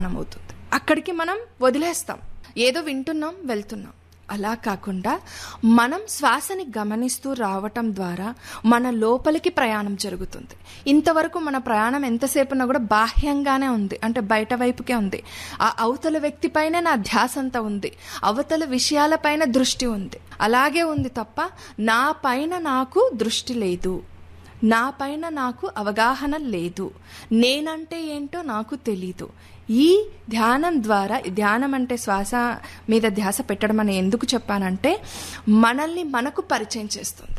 అవుతుంది అక్కడికి మనం వదిలేస్తాం ఏదో వింటున్నాం వెళ్తున్నాం అలా కాకుండా మనం శ్వాసని గమనిస్తూ రావటం ద్వారా మన లోపలికి ప్రయాణం జరుగుతుంది ఇంతవరకు మన ప్రయాణం ఎంతసేపున్నా కూడా బాహ్యంగానే ఉంది అంటే బయట వైపుకే ఉంది ఆ అవతల వ్యక్తి పైన నా ధ్యాస అంతా ఉంది అవతల విషయాలపైన దృష్టి ఉంది అలాగే ఉంది తప్ప నా పైన నాకు దృష్టి లేదు నా పైన నాకు అవగాహన లేదు నేనంటే ఏంటో నాకు తెలీదు ఈ ధ్యానం ద్వారా ధ్యానం అంటే శ్వాస మీద ధ్యాస పెట్టడం అని ఎందుకు చెప్పానంటే మనల్ని మనకు పరిచయం చేస్తుంది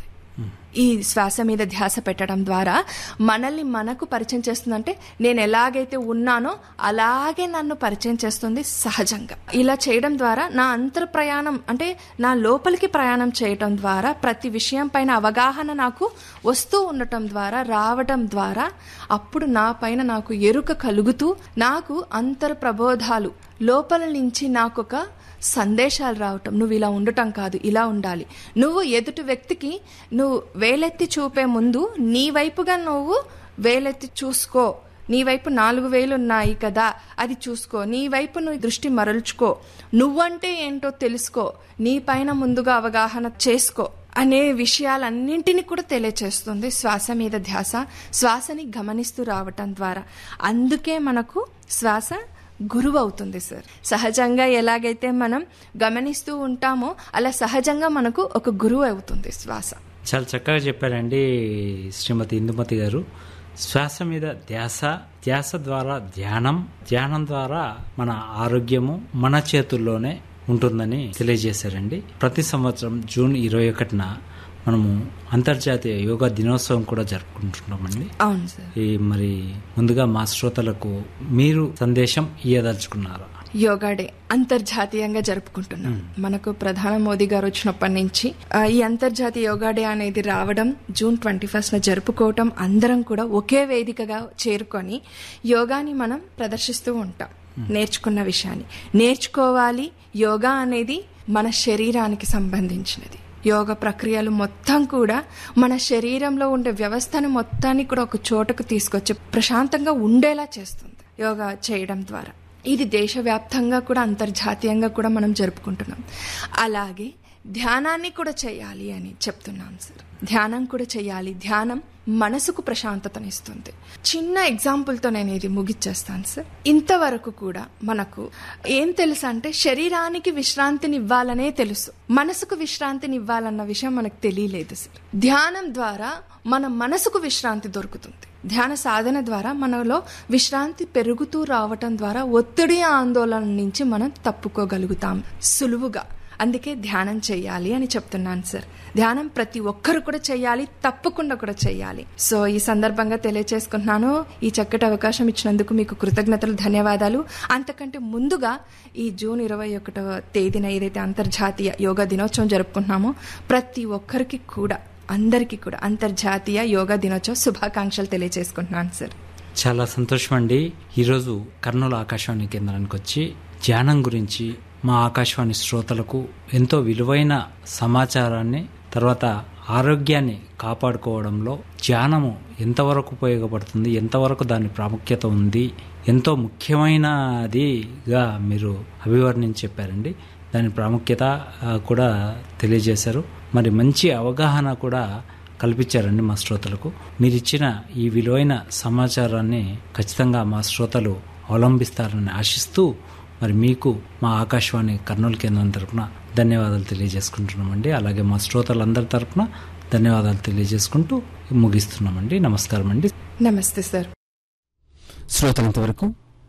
ఈ శ్వాస మీద ధ్యాస పెట్టడం ద్వారా మనల్ని మనకు పరిచయం చేస్తుందంటే నేను ఎలాగైతే ఉన్నానో అలాగే నన్ను పరిచయం చేస్తుంది సహజంగా ఇలా చేయడం ద్వారా నా అంతర్ ప్రయాణం అంటే నా లోపలికి ప్రయాణం చేయటం ద్వారా ప్రతి విషయం పైన అవగాహన నాకు వస్తూ ఉండటం ద్వారా రావటం ద్వారా అప్పుడు నా పైన నాకు ఎరుక కలుగుతూ నాకు అంతర్ ప్రబోధాలు లోపల నుంచి నాకు ఒక సందేశాలు రావటం నువ్వు ఇలా ఉండటం కాదు ఇలా ఉండాలి నువ్వు ఎదుటి వ్యక్తికి నువ్వు వేలెత్తి చూపే ముందు నీ వైపుగా నువ్వు వేలెత్తి చూసుకో నీ వైపు నాలుగు వేలు ఉన్నాయి కదా అది చూసుకో నీ వైపు నువ్వు దృష్టి మరల్చుకో నువ్వంటే ఏంటో తెలుసుకో నీ పైన ముందుగా అవగాహన చేసుకో అనే విషయాలన్నింటినీ కూడా తెలియచేస్తుంది శ్వాస మీద ధ్యాస శ్వాసని గమనిస్తూ రావటం ద్వారా అందుకే మనకు శ్వాస గురువు అవుతుంది సార్ సహజంగా ఎలాగైతే మనం గమనిస్తూ ఉంటామో అలా సహజంగా మనకు ఒక గురువు అవుతుంది శ్వాస చాలా చక్కగా చెప్పారండి శ్రీమతి ఇందుమతి గారు శ్వాస మీద ధ్యాస ధ్యాస ద్వారా ధ్యానం ధ్యానం ద్వారా మన ఆరోగ్యము మన చేతుల్లోనే ఉంటుందని తెలియజేశారండి ప్రతి సంవత్సరం జూన్ ఇరవై ఒకటిన మనము అంతర్జాతీయ యోగా దినోత్సవం కూడా జరుపుకుంటున్నామండి అవును సార్ ఈ మరి ముందుగా మా శ్రోతలకు మీరు సందేశం ఇయ్యదలుచుకున్నారా యోగా డే అంతర్జాతీయంగా జరుపుకుంటున్నాం మనకు ప్రధాన మోదీ గారు వచ్చినప్పటి నుంచి ఆ, ఈ అంతర్జాతీయ యోగా డే అనేది రావడం జూన్ ట్వంటీ ఫస్ట్ జరుపుకోవటం అందరం కూడా ఒకే వేదికగా చేరుకొని యోగాని మనం ప్రదర్శిస్తూ ఉంటాం నేర్చుకున్న విషయాన్ని నేర్చుకోవాలి యోగా అనేది మన శరీరానికి సంబంధించినది యోగ ప్రక్రియలు మొత్తం కూడా మన శరీరంలో ఉండే వ్యవస్థను మొత్తాన్ని కూడా ఒక చోటకు తీసుకొచ్చి ప్రశాంతంగా ఉండేలా చేస్తుంది యోగా చేయడం ద్వారా ఇది దేశవ్యాప్తంగా కూడా అంతర్జాతీయంగా కూడా మనం జరుపుకుంటున్నాం అలాగే ధ్యానాన్ని కూడా చేయాలి అని చెప్తున్నాం సార్ ధ్యానం కూడా చేయాలి ధ్యానం మనసుకు ప్రశాంతతనిస్తుంది చిన్న ఎగ్జాంపుల్తో నేను ఇది ముగిచ్చేస్తాను సార్ ఇంతవరకు కూడా మనకు ఏం తెలుసు అంటే శరీరానికి విశ్రాంతిని ఇవ్వాలనే తెలుసు మనసుకు విశ్రాంతిని ఇవ్వాలన్న విషయం మనకు తెలియలేదు సార్ ధ్యానం ద్వారా మన మనసుకు విశ్రాంతి దొరుకుతుంది ధ్యాన సాధన ద్వారా మనలో విశ్రాంతి పెరుగుతూ రావటం ద్వారా ఒత్తిడి ఆందోళన నుంచి మనం తప్పుకోగలుగుతాం సులువుగా అందుకే ధ్యానం చేయాలి అని చెప్తున్నాను సార్ ధ్యానం ప్రతి ఒక్కరు కూడా చేయాలి తప్పకుండా కూడా చేయాలి సో ఈ సందర్భంగా తెలియచేసుకుంటున్నాను ఈ చక్కటి అవకాశం ఇచ్చినందుకు మీకు కృతజ్ఞతలు ధన్యవాదాలు అంతకంటే ముందుగా ఈ జూన్ ఇరవై ఒకటవ తేదీన ఏదైతే అంతర్జాతీయ యోగా దినోత్సవం జరుపుకుంటున్నామో ప్రతి ఒక్కరికి కూడా అందరికీ కూడా అంతర్జాతీయ యోగా దినోత్సవ శుభాకాంక్షలు తెలియజేసుకుంటున్నాను సార్ చాలా సంతోషం అండి ఈరోజు కర్నూలు ఆకాశవాణి కేంద్రానికి వచ్చి ధ్యానం గురించి మా ఆకాశవాణి శ్రోతలకు ఎంతో విలువైన సమాచారాన్ని తర్వాత ఆరోగ్యాన్ని కాపాడుకోవడంలో ధ్యానము ఎంతవరకు ఉపయోగపడుతుంది ఎంతవరకు దాని ప్రాముఖ్యత ఉంది ఎంతో ముఖ్యమైనదిగా మీరు అభివర్ణించి చెప్పారండి దాని ప్రాముఖ్యత ఆ, కూడా తెలియజేశారు మరి మంచి అవగాహన కూడా కల్పించారండి మా శ్రోతలకు మీరు ఇచ్చిన ఈ విలువైన సమాచారాన్ని ఖచ్చితంగా మా శ్రోతలు అవలంబిస్తారని ఆశిస్తూ మరి మీకు మా ఆకాశవాణి కర్నూలు కేంద్రం తరపున ధన్యవాదాలు తెలియజేసుకుంటున్నామండి అలాగే మా శ్రోతలందరి తరపున ధన్యవాదాలు తెలియజేసుకుంటూ ముగిస్తున్నామండి నమస్కారం అండి నమస్తే సార్ శ్రోతలంతవరకు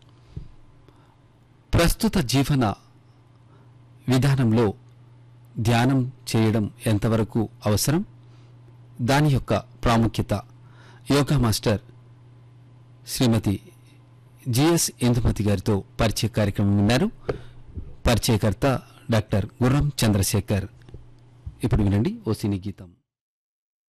ప్రస్తుత జీవన విధానంలో ధ్యానం చేయడం ఎంతవరకు అవసరం దాని యొక్క ప్రాముఖ్యత యోగా మాస్టర్ శ్రీమతి జిఎస్ ఇందుమతి గారితో పరిచయ కార్యక్రమం విన్నారు పరిచయకర్త డాక్టర్ గుర్రం చంద్రశేఖర్ ఇప్పుడు వినండి ఓ సినీ గీతం